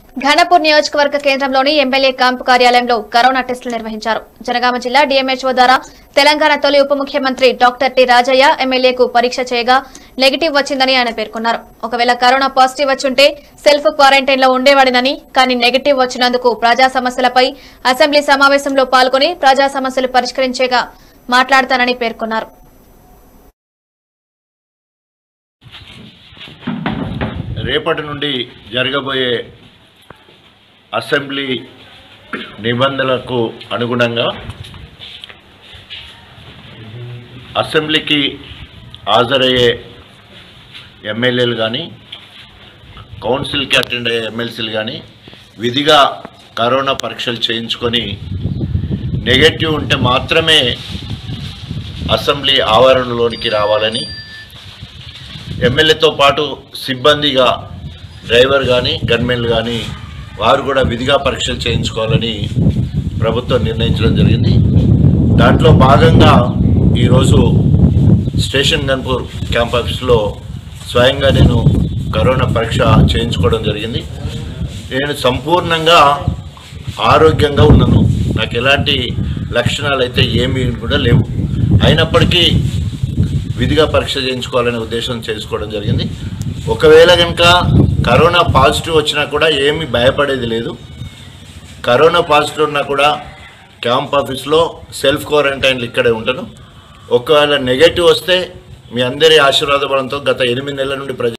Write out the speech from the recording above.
ఘనపూర్ నియోజకవర్గ కేంద్రంలోని MLA camp కార్యాలయంలో కరోనా టెస్టులు నిర్వహించారు జనగామ జిల్లా డీఎంహెచ్ఓ ద్వారా తెలంగాణ తొలి ఉప ముఖ్యమంత్రి డాక్టర్ టి రాజయ్య ఎమ్మెల్యేకు పరీక్ష చేయగా నెగిటివ్ వచ్చిందని ఆయన పేర్కొన్నారు ఒకవేళ కరోనా పాజిటివ్ వచ్చుంటే సెల్ఫ్ క్వారంటైన్ లో ఉండేవాడినని కానీ నెగిటివ్ వచ్చినందుకు ప్రజా సమస్యలపై అసెంబ్లీ సమావేశంలో పాల్గొని ప్రజా సమస్యలు పరిష్కరించేగా మాట్లాడతానని పేర్కొన్నారు రేపటి నుండి జరగబోయే అసెంబ్లీ నిబంధనలకు అనుగుణంగా అసెంబ్లీకి హాజరయ్యే ఎమ్మెల్యేలు కానీ కౌన్సిల్కి అటెండ్ అయ్యే ఎమ్మెల్సీలు కానీ విధిగా కరోనా పరీక్షలు చేయించుకొని నెగటివ్ ఉంటే మాత్రమే అసెంబ్లీ ఆవరణలోనికి రావాలని ఎమ్మెల్యేతో పాటు సిబ్బందిగా డ్రైవర్ కానీ గన్మెన్లు కానీ వారు కూడా విధిగా పరీక్షలు చేయించుకోవాలని ప్రభుత్వం నిర్ణయించడం జరిగింది దాంట్లో భాగంగా ఈరోజు స్టేషన్ గన్పూర్ క్యాంప్ ఆఫీస్లో స్వయంగా నేను కరోనా పరీక్ష చేయించుకోవడం జరిగింది నేను సంపూర్ణంగా ఆరోగ్యంగా ఉన్నాను నాకు ఎలాంటి లక్షణాలు అయితే ఏమీ కూడా లేవు అయినప్పటికీ విధిగా పరీక్ష చేయించుకోవాలనే ఉద్దేశం చేసుకోవడం జరిగింది ఒకవేళ కనుక కరోనా పాజిటివ్ వచ్చినా కూడా ఏమీ భయపడేది లేదు కరోనా పాజిటివ్ ఉన్నా కూడా క్యాంప్ ఆఫీస్లో సెల్ఫ్ క్వారంటైన్లు ఇక్కడే ఉంటాను ఒకవేళ నెగటివ్ వస్తే మీ అందరి ఆశీర్వాద బలంతో గత ఎనిమిది నెలల నుండి ప్రజ